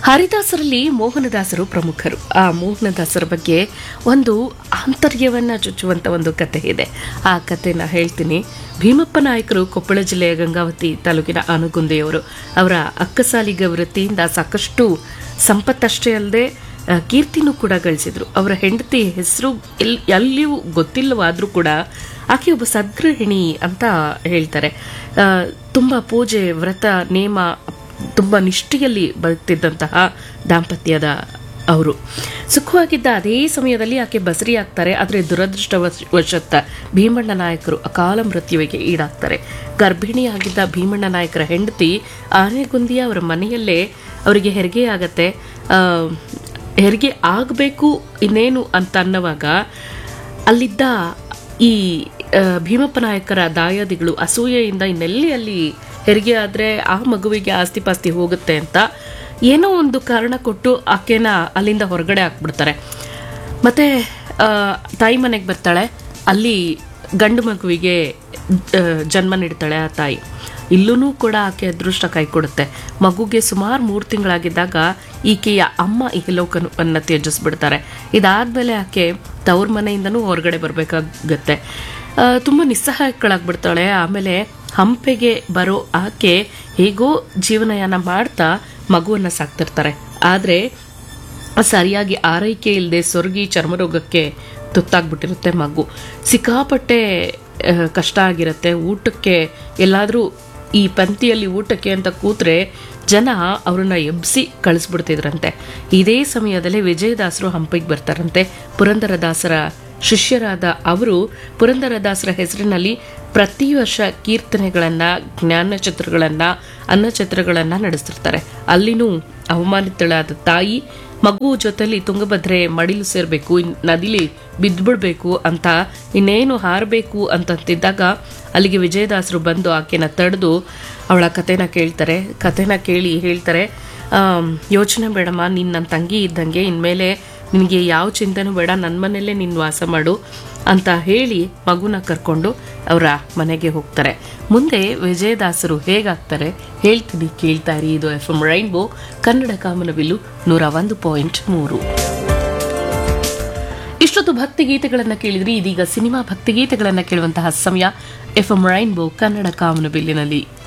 ಹರಿದಾಸರಲ್ಲಿ ಮೋಹನದಾಸರು ಪ್ರಮುಖರು ಆ ಮೋಹನದಾಸರ ಬಗ್ಗೆ ಒಂದು ಆಂತರ್ಯವನ್ನ ಚುಚ್ಚುವಂತ ಒಂದು ಕತೆ ಇದೆ ಆ ಕತೆನ ಹೇಳ್ತೀನಿ ಭೀಮಪ್ಪ ನಾಯಕರು ಕೊಪ್ಪಳ ಜಿಲ್ಲೆಯ ಗಂಗಾವತಿ ತಾಲೂಕಿನ ಆನುಗುಂದೆಯವರು ಅವರ ಅಕ್ಕಸಾಲಿಗ ವೃತ್ತಿಯಿಂದ ಸಾಕಷ್ಟು ಸಂಪತ್ತಷ್ಟೇ ಅಲ್ಲದೆ ಆ, ಕೀರ್ತಿನೂ ಕೂಡ ಗಳಿಸಿದ್ರು ಅವರ ಹೆಂಡತಿ ಹೆಸರು ಎಲ್ ಎಲ್ಲಿಯೂ ಗೊತ್ತಿಲ್ಲವಾದ್ರೂ ಕೂಡ ಆಕೆ ಒಬ್ಬ ಸದ್ಗೃಹಿಣಿ ಅಂತ ಹೇಳ್ತಾರೆ ಆ, ತುಂಬಾ ಪೂಜೆ ವ್ರತ ನೇಮ ತುಂಬಾ ನಿಷ್ಠೆಯಲ್ಲಿ ಬದುಕ್ತಿದ್ದಂತಹ ದಾಂಪತ್ಯದ ಅವರು ಸುಖವಾಗಿದ್ದ ಅದೇ ಸಮಯದಲ್ಲಿ ಆಕೆ ಬಸರಿ ಆಗ್ತಾರೆ ಆದರೆ ದುರದೃಷ್ಟವಶತ್ತ ಭೀಮಣ್ಣ ನಾಯಕರು ಅಕಾಲ ಮೃತ್ಯುವಿಗೆ ಈಡಾಗ್ತಾರೆ ಗರ್ಭಿಣಿಯಾಗಿದ್ದ ಭೀಮಣ್ಣ ನಾಯಕರ ಹೆಂಡತಿ ಆನೆಗುಂದಿಯ ಅವರ ಮನೆಯಲ್ಲೇ ಅವರಿಗೆ ಹೆರಿಗೆ ಆಗತ್ತೆ ಆ, ಹೆರಿಗೆ ಆಗಬೇಕು ಇನ್ನೇನು ಅಂತ ಅನ್ನುವಾಗ ಅಲ್ಲಿದ್ದ ಈ ಆ, ಭೀಮಪ್ಪ ನಾಯಕರ ದಾಯಾದಿಗಳು ಅಸೂಯೆಯಿಂದ ಇನ್ನೆಲ್ಲಿ ಅಲ್ಲಿ ಹೆರಿಗೆ ಆದರೆ ಆ ಮಗುವಿಗೆ ಆಸ್ತಿ ಪಾಸ್ತಿ ಹೋಗುತ್ತೆ ಅಂತ ಏನೋ ಒಂದು ಕಾರಣ ಕೊಟ್ಟು ಆಕೆನ ಅಲ್ಲಿಂದ ಹೊರಗಡೆ ಹಾಕ್ಬಿಡ್ತಾರೆ ಮತ್ತೆ ಆ, ತಾಯಿ ಮನೆಗೆ ಬರ್ತಾಳೆ ಅಲ್ಲಿ ಗಂಡು ಮಗುವಿಗೆ ಆ, ಜನ್ಮ ನೀಡ್ತಾಳೆ ಆ ತಾಯಿ ಇಲ್ಲೂ ಕೂಡ ಆಕೆ ಅದೃಷ್ಟ ಕೈ ಕೊಡುತ್ತೆ ಮಗುಗೆ ಸುಮಾರು ಮೂರು ತಿಂಗಳಾಗಿದ್ದಾಗ ಈಕೆಯ ಅಮ್ಮ ಇಹಲೋಕವನ್ನು ತ್ಯಜಿಸ್ಬಿಡ್ತಾರೆ ಇದಾದ್ಮೇಲೆ ಆಕೆ ತವ್ರ ಮನೆಯಿಂದನೂ ಹೊರಗಡೆ ಬರಬೇಕಾಗತ್ತೆ ತುಂಬ ನಿಸ್ಸಹಾಯಕಳಾಗ್ಬಿಡ್ತಾಳೆ ಆಮೇಲೆ ಹಂಪೆಗೆ ಬರೋ ಆಕೆ ಹೇಗೋ ಜೀವನಯಾನ ಮಾಡ್ತಾ ಮಗುವನ್ನ ಸಾಕ್ತಿರ್ತಾರೆ ಆದರೆ ಸರಿಯಾಗಿ ಆರೈಕೆ ಇಲ್ಲದೆ ಸೊರಗಿ ಚರ್ಮರೋಗಕ್ಕೆ ತುತ್ತಾಗ್ಬಿಟ್ಟಿರುತ್ತೆ ಮಗು ಸಿಕ್ಕಾಪಟ್ಟೆ ಆ, ಕಷ್ಟ ಆಗಿರುತ್ತೆ ಊಟಕ್ಕೆ ಎಲ್ಲಾದರೂ ಈ ಪಂಕ್ತಿಯಲ್ಲಿ ಊಟಕ್ಕೆ ಅಂತ ಕೂತ್ರೆ ಜನ ಅವ್ರನ್ನ ಎಬ್ಸಿ ಕಳಿಸ್ಬಿಡ್ತಿದ್ರಂತೆ ಇದೇ ಸಮಯದಲ್ಲಿ ವಿಜಯದಾಸರು ಹಂಪಿಗೆ ಬರ್ತಾರಂತೆ ಪುರಂದರದಾಸರ ಶಿಷ್ಯರಾದ ಅವರು ಪುರಂದರದಾಸರ ಹೆಸರಿನಲ್ಲಿ ಪ್ರತಿ ವರ್ಷ ಕೀರ್ತನೆಗಳನ್ನ ಜ್ಞಾನ ಚಿತ್ರಗಳನ್ನ ಅನ್ನಚಿತ್ರಗಳನ್ನ ನಡೆಸ್ತಿರ್ತಾರೆ ಅಲ್ಲಿನೂ ಅವಮಾನಿತಳಾದ ತಾಯಿ ಮಗು ಜೊತೆಲಿ ತುಂಗಭದ್ರೆ ಮಡಿಲು ಸೇರ್ಬೇಕು ಇನ್ ನದಿಲಿ ಬಿದ್ದ್ಬಿಡ್ಬೇಕು ಅಂತ ಇನ್ನೇನು ಹಾರಬೇಕು ಅಂತಂತಿದ್ದಾಗ ಅಲ್ಲಿಗೆ ವಿಜಯದಾಸರು ಬಂದು ಆಕೆನ ತಡೆದು ಅವಳ ಕತೆನ ಕೇಳ್ತಾರೆ ಕತೆನ ಕೇಳಿ ಹೇಳ್ತಾರೆ ಆಮ್, ಯೋಚನೆ ಬೇಡಮ್ಮ ನೀನು ನನ್ನ ತಂಗಿ ಇದ್ದಂಗೆ ಇನ್ಮೇಲೆ ನಿನಗೆ ಯಾವ ಚಿಂತೆನೂ ಬೇಡ ನನ್ನ ಮನೆಯಲ್ಲೇ ನೀನು ವಾಸ ಮಾಡು ಅಂತ ಹೇಳಿ ಮಗುನ ಕರ್ಕೊಂಡು ಅವರ ಮನೆಗೆ ಹೋಗ್ತಾರೆ ಮುಂದೆ ವಿಜಯದಾಸರು ಹೇಗಾಗ್ತಾರೆ ಹೇಳ್ತೀನಿ ಕೇಳ್ತಾ ಇರಿ ಇದು ಎಫ್ ಎಂ ರೈನ್ಬೋ ಕನ್ನಡ ಕಾಮನಬಿಲ್ಲು ನೂರ ಒಂದು ಪಾಯಿಂಟ್ ಮೂರು ಇಷ್ಟೊತ್ತು ಭಕ್ತಿಗೀತೆಗಳನ್ನು ಕೇಳಿದ್ರಿ ಇದೀಗ ಸಿನಿಮಾ ಭಕ್ತಿಗೀತೆಗಳನ್ನು ಕೇಳುವಂತಹ ಸಮಯ ಎಫ್ ಎಂ ರೈನ್ಬೋ ಕನ್ನಡ ಕಾಮನಬಿಲ್ಲಿನಲ್ಲಿ